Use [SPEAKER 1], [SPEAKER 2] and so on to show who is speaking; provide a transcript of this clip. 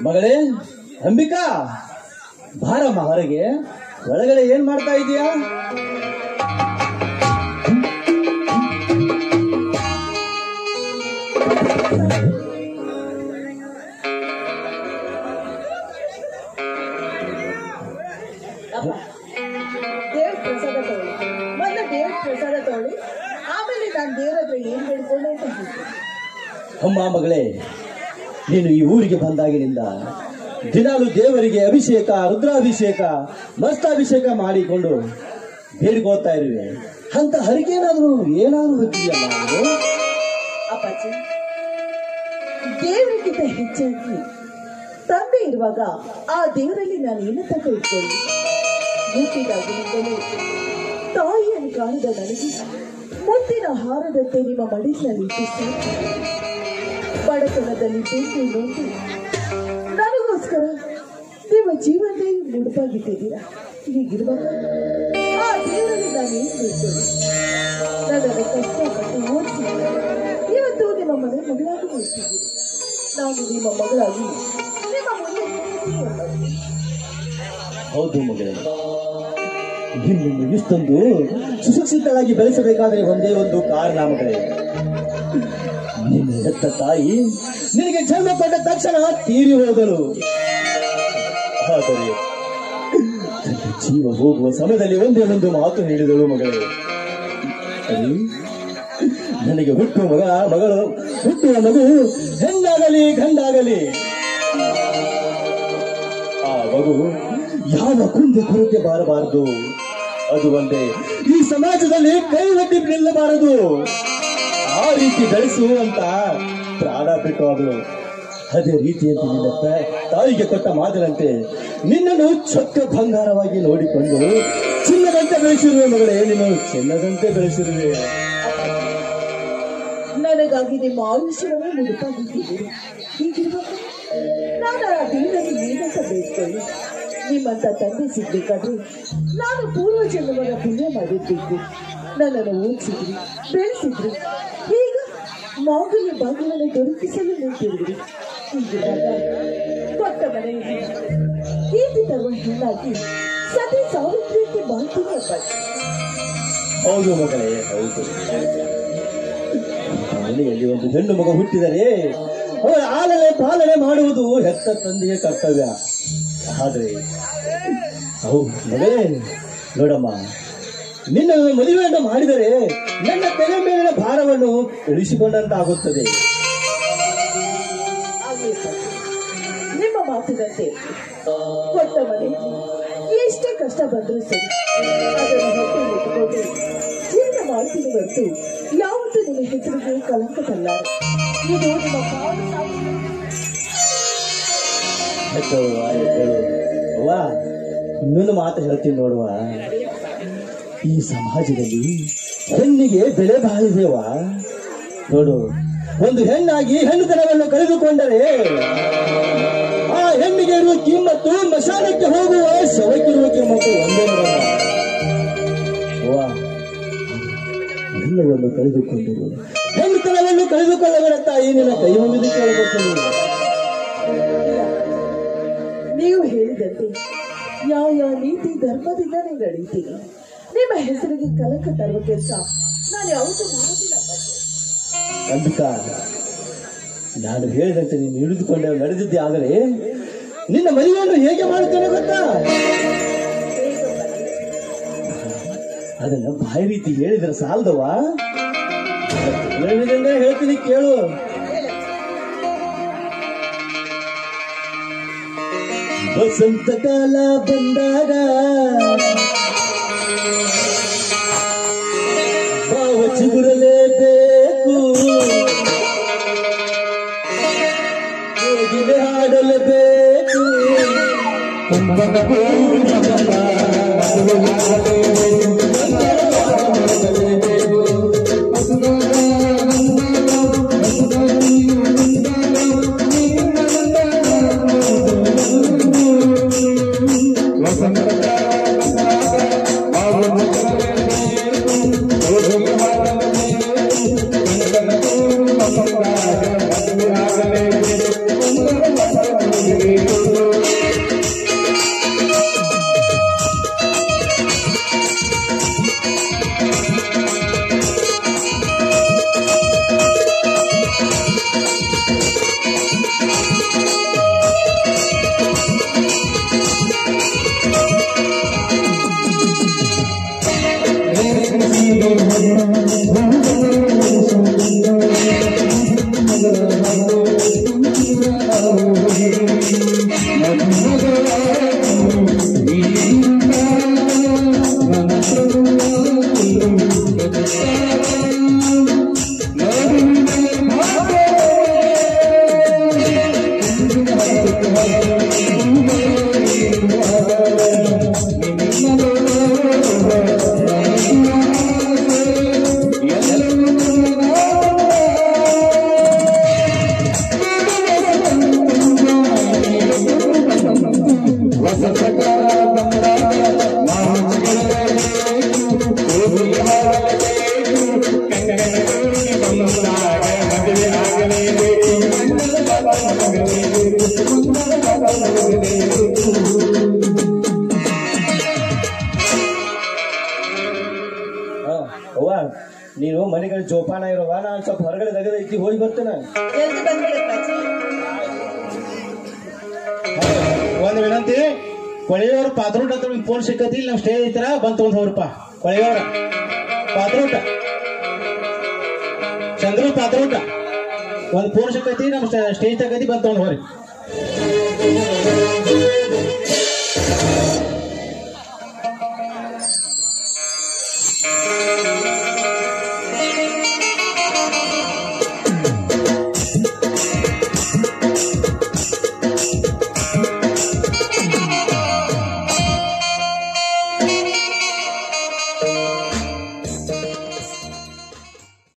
[SPEAKER 1] ಮಗಳೇ ಅಂಬಿಕಾ ಬಾರಮ್ಮ ಹೊರಗೆ ಒಳಗಡೆ ಏನ್ ಮಾಡ್ತಾ ಇದೀಯಾ
[SPEAKER 2] ಅಪ್ಪ ದೇವ್ರ ಪ್ರಸಾದ ತಗೊಳ್ಳಿ ಮೊದಲು ದೇವ್ರ ಪ್ರಸಾದ ತಗೊಳ್ಳಿ ಆಮೇಲೆ ನಾನು ದೇವ್ರ ಹತ್ರ ಏನ್ ಬೇಡ್ಕೊಂಡೆ ಅಂತ ಹೇಳ್ತೀನಿ
[SPEAKER 1] ಅಮ್ಮ ಮಗಳೇ ನೀನು ಈ ಊರಿಗೆ ಬಂದಾಗಿನಿಂದ ದಿನಾಲು ದೇವರಿಗೆ ಅಭಿಷೇಕ ರುದ್ರಾಭಿಷೇಕ ಮಸ್ತಾಭಿಷೇಕ ಮಾಡಿಕೊಂಡು ಬೇಡ್ಕೋತಾ ಇರುವೆ ಅಂತ ಹರಿಗೇನಾದ್ರೂ ಏನಾದ್ರೂ ಗೊತ್ತಿದೆಯಲ್ಲ ಅದು?
[SPEAKER 2] ಅಪ್ಪಾಜಿ ದೇವರಿಗಿಂತ ಹೆಚ್ಚಾಗಿ ತಂದೆ ಇರುವಾಗ ಆ ದೇವರಲ್ಲಿ ನಾನು ಏನಂತ ಕೈಕೊಳ್ಳಿ ಹುಟ್ಟಿದಾಗಿನಿಂದಲೂ ತಾಯಿಯನ್ನು ಕಾಣದ ನನಗೆ ಮುತ್ತಿನ ಹಾರದಂತೆ ನಿಮ್ಮ ಮಡಿಲಿನಲ್ಲಿ ಇಟ್ಟಿಸಿ ಬಡತನದಲ್ಲಿ ಬೇಕೆ ನೋಡಿ ನನಗೋಸ್ಕರ ನಿಮ್ಮ ಜೀವನದೇ ಮುಡುಪಾಗಿಟ್ಟಿದ್ದೀರಾ ಹೀಗಿರುವಾಗ ಆ ದೇವರಲ್ಲಿ ನಾನು ಏನು ಬೇಡ್ಕೊಳ್ಳಿ ನನ್ನನ್ನು ಕಷ್ಟಪಟ್ಟು ಓದಿಸಿ ಇವತ್ತು ನಿಮ್ಮ ಮನೆ ಮಗಳಾಗಿ ಓದಿಸಿದ್ದೀರಿ ನಾನು ನಿಮ್ಮ ಮಗಳಾಗಿ ನಿಮ್ಮ ಮುಂದೆ ನಿಂತಿದ್ದೀನಿ.
[SPEAKER 1] ಹೌದು ಮಗಳೇ ನಿನ್ನನ್ನು ಇಷ್ಟೊಂದು ಸುಶಿಕ್ಷಿತಳಾಗಿ ಬೆಳೆಸಬೇಕಾದರೆ ಒಂದೇ ಒಂದು ಕಾರಣ ಮಗಳೇ ನಿನ್ನ ಹೆತ್ತ ತಾಯಿ ನಿನಗೆ ಜನ್ಮ ಕೊಟ್ಟ ತಕ್ಷಣ ತೀರಿ ಹೋದಳು ಆದರೆ ತನ್ನ ಜೀವ ಹೋಗುವ ಸಮಯದಲ್ಲಿ ಒಂದೇ ಒಂದು ಮಾತು ಹೇಳಿದಳು ಮಗಳೇ ಅದು ನನಗೆ ಹುಟ್ಟುವ ಮಗ ಮಗಳು ಹುಟ್ಟುವ ಮಗು ಹೆಣ್ಣಾಗಲಿ ಗಂಡಾಗಲಿ ಆ ಮಗು ಯಾವ ಕುಂದೆ ಕೊರತೆ ಬಾರಬಾರದು ಅದು ಒಂದೇ ಈ ಸಮಾಜದಲ್ಲಿ ಕೈ ಒಡ್ಡಿ ನಿಲ್ಲಬಾರದು ಆ ರೀತಿ ಬೆಳೆಸು ಅಂತ ಪ್ರಾಣ ಬಿಟ್ಟು ಅವಳು ಅದೇ ರೀತಿಯಂತೆ ನಿನ್ನ ತ- ತಾಯಿಗೆ ಕೊಟ್ಟ ಮಾತಿನಂತೆ ನಿನ್ನನ್ನು ಚೊಕ್ಕ ಬಂಗಾರವಾಗಿ ನೋಡಿಕೊಂಡು ಚಿನ್ನದಂತೆ ಬೆಳೆಸಿರುವೆ ಮಗಳೇ ನೀನು ಚಿನ್ನದಂತೆ ಬೆಳೆಸಿರುವೆ
[SPEAKER 2] ನನಗಾಗಿ ನಿಮ್ಮ ಆಯುಷ್ಯವನ್ನೇ ಮುಡುಪಾಗಿಟ್ಟಿದ್ದೀರಿ ಹೀಗಿರುವಾಗ ನಾನು ಆ ದೇವರಲ್ಲಿ ಏನಂತ ಬೇಡ್ಕೊಳ್ಳಿ ನಿಮ್ಮಂತ ತಂದೆ ಸಿಗ್ಬೇಕಾದ್ರೆ ನಾನು ಪೂರ್ವ ಜನ್ಮದ ಪುಣ್ಯ ಮಾಡಿರ್ಬೇಕು ನನ್ನನ್ನು ಓದಿಸಿದ್ರಿ ಬೆಳೆಸಿದ್ರಿ ಈಗ ಮಾಂಗಲ್ಯ ಭಾಗ್ಯವನ್ನು ದೊರಕಿಸಲು ನಿಂತಿರುವಿರಿ ಹೀಗಿರುವಾಗ ಕೊಟ್ಟ ಮನೆಯಲ್ಲಿ ಕೀರ್ತಿ ತರುವ ಹೆಣ್ಣಾಗಿ ಸತಿ ಸಾವಿತ್ರಿಯಕ್ಕೆ ಮಾಡ್ತೀನಿ ಅಪ್ಪಾಜಿ
[SPEAKER 1] ಹೌದು ಮಗಳೇ ಹೌದು ಮನೆಯಲ್ಲಿ ಒಂದು ಹೆಣ್ಣು ಮಗ ಹುಟ್ಟಿದರೆ ಅವರ ಆಲನೆ ಪಾಲನೆ ಮಾಡುವುದು ಹೆತ್ತ ತಂದೆಯ ಕರ್ತವ್ಯ ಆದರೆ ಹೌದು ಮಗಳೇ ನೋಡಮ್ಮ ನಿನ್ನ ಮದುವೆಯನ್ನು ಮಾಡಿದರೆ ನನ್ನ ತಲೆ ಮೇಲಿನ ಭಾರವನ್ನು ಇಳಿಸಿಕೊಂಡಂತಾಗುತ್ತದೆ
[SPEAKER 2] ಆಗ್ಲಿ ಅಪ್ಪಾಜಿ. ನಿಮ್ಮ ಮಾತಿನಂತೆ ಕೊಟ್ಟ ಮನೆ ಎಷ್ಟೇ ಕಷ್ಟ ಬಂದರೂ ಸರಿ ಅದನ್ನು ಹೊಟ್ಟೆ ಇಟ್ಟುಕೊಂಡು ಜೀವನ ಮಾಡ್ತೀನಿ ಹೊರತು ಯಾವತ್ತೂ ನಿಮ್ಮ ಹೆಸರಿಗೆ ಕಲಂಕ ತಲ್ಲ ಇದು ನಿಮ್ಮ ಕಾಲು ಸಾವು
[SPEAKER 1] ಹೆತ್ತವ್ವ, ಹೆತ್ತವ್ವ. ಅವ್ವ ಇನ್ನೊಂದು ಮಾತು ಹೇಳ್ತೀನಿ ನೋಡುವ ಈ ಸಮಾಜದಲ್ಲಿ ಹೆಣ್ಣಿಗೆ ಬೆಲೆ ಬಾಳಿದೆವ ನೋಡು ಒಂದು ಹೆಣ್ಣಾಗಿ ಹೆಣ್ಣುತನವನ್ನು ಕಳೆದುಕೊಂಡರೆ ಆ ಹೆಣ್ಣಿಗೆ ಇರುವ ಕಿಮ್ಮತ್ತು ಮಶಾನಕ್ಕೆ ಹೋಗುವ ಶವಕ್ಕಿರುವ ಕಿಮ್ಮತ್ತು ಒಂದೇ ನೋಡಮ್ಮ ಅವ್ವ ಎಲ್ಲವನ್ನು ಕಳೆದುಕೊಂಡರು ಹೆಣ್ಣುತನವನ್ನು ಕಳೆದುಕೊಳ್ಳಬೇಡ ತಾಯಿ ನಿನ್ನ ಕೈ ಮುಗಿದು ಕೇಳಬೇಕು
[SPEAKER 2] ನೀವು ಹೇಳಿದಂತೆ ನ್ಯಾಯ ನೀತಿ ಧರ್ಮದಿಂದಲೇ ನಡೀತೀನಿ ನಿಮ್ಮ ಹೆಸರಿಗೆ ಕಲಂಕ ತರುವ ಕೆಲಸ ನಾನು ಯಾವತ್ತೂ ಮಾಡೋದಿಲ್ಲ ಅಪ್ಪಾಜಿ.
[SPEAKER 1] ಅಂಬಿಕಾ ನಾನು ಹೇಳಿದಂತೆ ನೀನು ಹಿಡಿದುಕೊಂಡೆ ನಡೆದಿದ್ದೆ ಆದರೆ ನಿನ್ನ ಮದುವೆಯನ್ನು ಹೇಗೆ ಮಾಡುತ್ತೇನೆ ಗೊತ್ತಾ
[SPEAKER 2] ಹೇಗೆ ಅಪ್ಪಾಜಿ?
[SPEAKER 1] ಅದನ್ನ ಬಾಯಿ ರೀತಿ ಹೇಳಿದ್ರೆ ಸಾಲದವಾ ಹೇಳಿದಂಗೆ ಹೇಳ್ತೀನಿ ಕೇಳು ವಸಂತ ಕಾಲ ಬಂದಾಗ ಭಾವ ಚಿಗುರಲೇಬೇಕು ಹೋಗಿಲೆ ಹಾಡಲೇಬೇಕು
[SPEAKER 3] ವಸಂತ
[SPEAKER 1] ಹಾ, ಅವ್ವ ನೀನು ಮನೆಗಳ ಜೋಪಾನ ಇರೋವ ನಾನು ಸ್ವಲ್ಪ ಹೊರಗಡೆ ತೆಗೆದೈತಿ ಹೋಗಿ ಬರ್ತೇನೆ
[SPEAKER 2] ಜಲ್ದಿ ಬಂದ್ಬಿಡಪ್ಪಾಜಿ
[SPEAKER 1] ಒಂದು ವಿನಂತಿ ಕೊಳೆಯವ್ರ ಪಾತ್ರೋಟ ಅಂತ ಫೋನ್ ಸಿಕ್ಕತಿ ಇಲ್ಲಿ ನಾವು ಸ್ಟೇ ಐತರ ಬಂದ್ ತಗೊಂಡ್ ಹೋಗ್ರಪ್ಪ ಕೊಳೆಯವ್ರ ಪಾತ್ರೋಟ ಚಂದ್ರ ಪಾತ್ರೋಟ ಒಂದ್ ಫೋನ್ ಸಿಕ್ಕತಿ ನಮ್ ಸ್ಟೇಜ್ ತಗತಿ ಬಂದ್ ತಗೊಂಡ್ ಹೋಗ್ರಿ